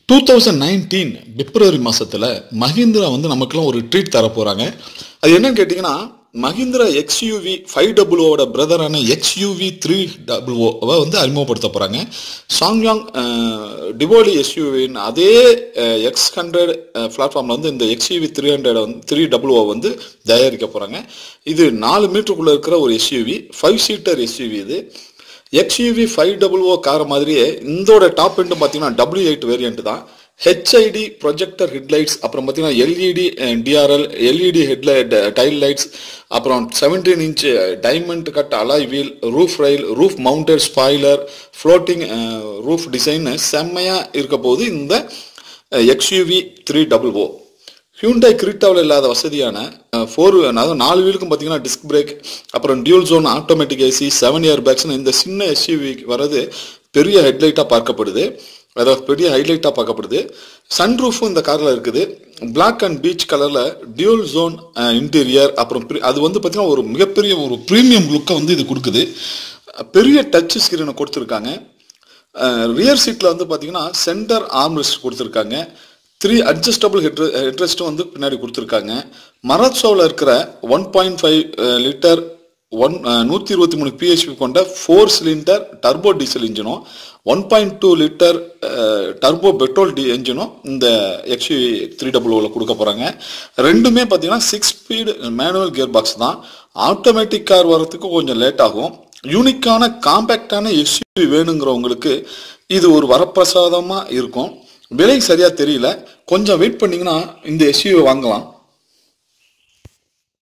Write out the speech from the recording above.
two thousand nineteen பிப்ரவரி மாசத்துல மஹிந்திரா வந்து நமக்குலாம் ஒரு ட்ரீட் தர போறாங்க அது என்னன்னு கேட்டிங்கன்னா மஹிந்திரா எக்ஸ்யூவி ஃபைவ் டபுள் ஓட பிரதரான எக்ஸ்யூவி த்ரீ டபுள் ஓவை வந்து அறிமுகப்படுத்த போறாங்க சாங்யாங் டிவோலி எஸ்யூவின் அதே எக்ஸ் ஹண்ட்ரட் பிளாட்ஃபார்ம்ல வந்து இந்த எக்ஸ்யூவி த்ரீ ஹண்ட்ரட் வந்து த்ரீ டபுள் ஓ வந்து தயாரிக்க போறாங்க இது நாலு மீட்டருக்குள்ள இருக்கிற ஒரு எஸ்யூவி ஃபைவ் சீட்டர் எஸ்யூவி இது XUV five double O car மாதிரியே இந்தோட டாப் எண்டு பார்த்தீங்கன்னா டபிள்யூ எயிட் வேரியன்ட் தான் ஹெச்ஐடி ப்ரொஜெக்டர் ஹெட்லைட்ஸ் அப்புறம் பார்த்தீங்கன்னா LED DRL LED headlight tail lights அப்புறம் seventeen inch diamond cut alloy wheel roof rail roof mounted spoiler floating roof design செம்மையாக இருக்க போது இந்த XUV three double O Hyundai கிரிட்டாவில் இல்லாத வசதியான ஃபோர் அதாவது நாலு வீலுக்கும் பார்த்தீங்கன்னா டிஸ்க் பிரேக் அப்புறம் dual zone automatic AC seven year பேக்ஸ்னு இந்த சின்ன எஸ்யூவி வர்றது பெரிய ஹெட்லைட்டாக பார்க்கப்படுது அதாவது பெரிய ஹைலைட்டாக பார்க்கப்படுது சன்ரூஃபும் இந்த காரில் இருக்குது பிளாக் அண்ட் பீச் கலரில் டியூல் ஜோன் இன்டீரியர் அப்புறம் pri- அது வந்து பார்த்தீங்கன்னா ஒரு மிகப்பெரிய ஒரு ப்ரீமியம் லுக்கை வந்து இது கொடுக்குது பெரிய டச் ஸ்க்ரீனை கொடுத்துருக்காங்க ரியர் சீட்டில் வந்து பார்த்தீங்கன்னா சென்டர் ஆர்ம்ரெஸ்ட் கொடுத்துருக்காங்க த்ரீ அட்ஜஸ்டபிள் ஹெட் ஹெட்ரெஸ்ட்டும் வந்து பின்னாடி கொடுத்துருக்காங்க மரத்சோவில் இருக்கிற one point five litre one நூற்றி இருபத்தி மூணு பிஹெச்பி கொண்ட ஃபோர் சிலிண்டர் டர்போ டீசல் இன்ஜினும் one point two litre turbo petrol டி என்ஜினும் இந்த எக்ஸ்யூ த்ரீ டபுள் ஓவில் கொடுக்க போகிறாங்க ரெண்டுமே பார்த்தீங்கன்னா six speed manual gear box தான் ஆட்டோமேட்டிக் கார் வரதுக்கு கொஞ்சம் லேட் ஆகும் யூனிக்கான காம்பேக்டான எஸ்யூவி வேணுங்கிறவங்களுக்கு இது ஒரு வரப்பிரசாதமாக இருக்கும் விலை சரியாக தெரியல கொஞ்சம் வெயிட் பண்ணிங்கன்னா இந்த எஸ்யூவி வாங்கலாம்